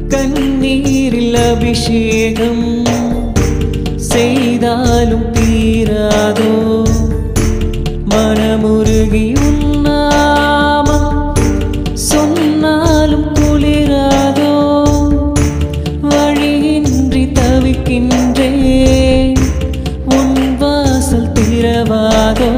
கண்ணீரில் அபிஷேகம் செய்தாலும் தீராதோ மனமுருகி உன்னாமம் சொன்னாலும் குளிராதோ வழியின்றி தவிக்கின்றேன் உன் வாசல் திறவாதோ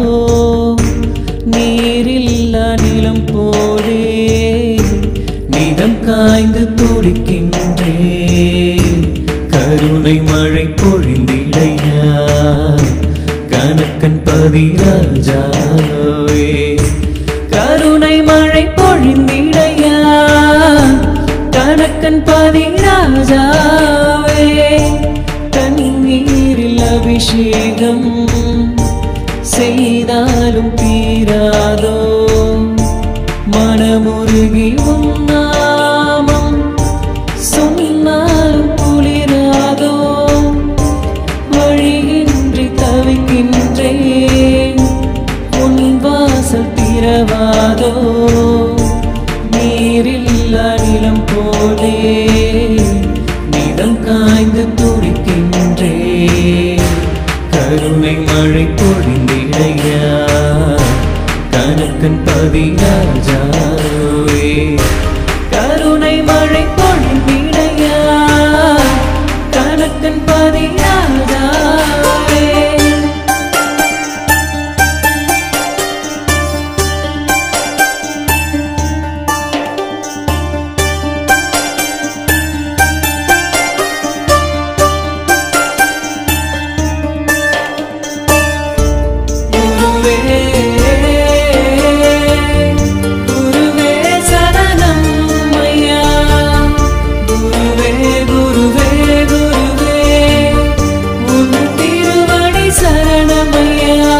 நீரில்லா நிலம் போலே நிலம் காய்ந்து துடிக்கின்றேன் கருணை மழை பொழிந்திடையா கணக்கன் பதிராஜாவே கருணை மழை பொழிந்திடையா கணக்கன் பதிராஜாவே தண்ணீரில் அபிஷேகம் செய்தாலும் தீராதோ மனமுருகி உன்னாமம் சொன்னாலும் குளிராதோ வழியின்றி தவிக்கின்றேன் உன் வாசல் திறவாதோ நீரில்லா நிலம் போலே நிலம் காய்ந்து துடிக்கின்றேன் கருணை மழை பொழிந்திடையா கணக்கன் பதிராஜாவே கருணை மழை பொழிந்திடையா கணக்கன் பதிராஜாவே குருவே குருவே சரணம் ஐயா குருவே குருவே குருவே உன் திருவடி சரணம் ஐயா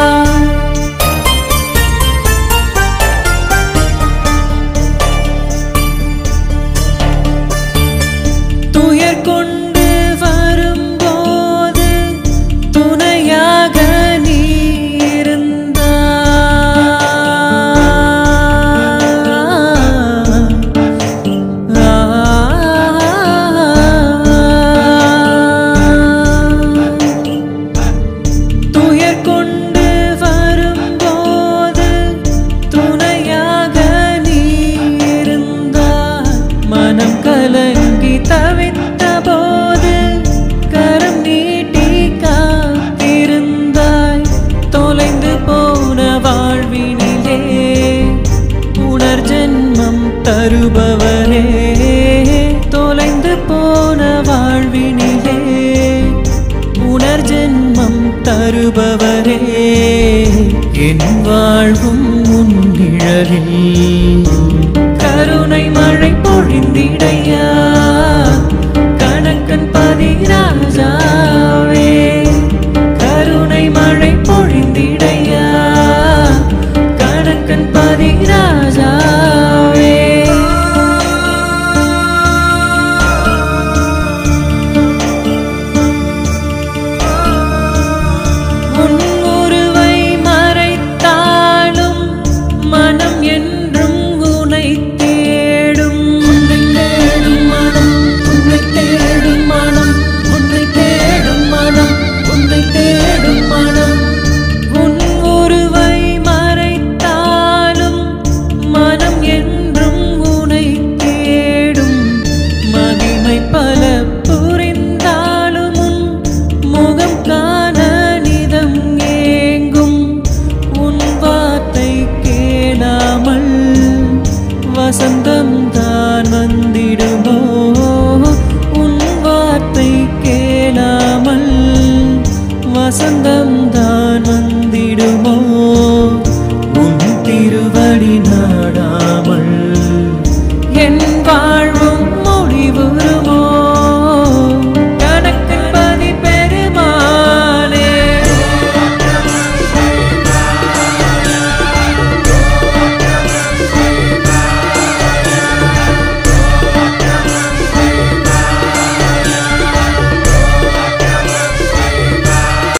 துயர் கொண்டு வரும்போது துணையாக நீ இருந்தாய். துயர் கொண்டு வரும்போது துணையாக நீ இருந்தாய் மனம் கலங்கி தவித்த போது கரம் நீட்டி காத்திருந்தாய் தொலைந்து போன வாழ்வினிலே உணர் ஜென்மம் தருபவரே தொலைந்து போன வாழ்வினிலே உணர் ஜென்மம் தருபவரே என் வாழ்வும் உன் நிழலில் கருணை மழை பொழிந்திடையா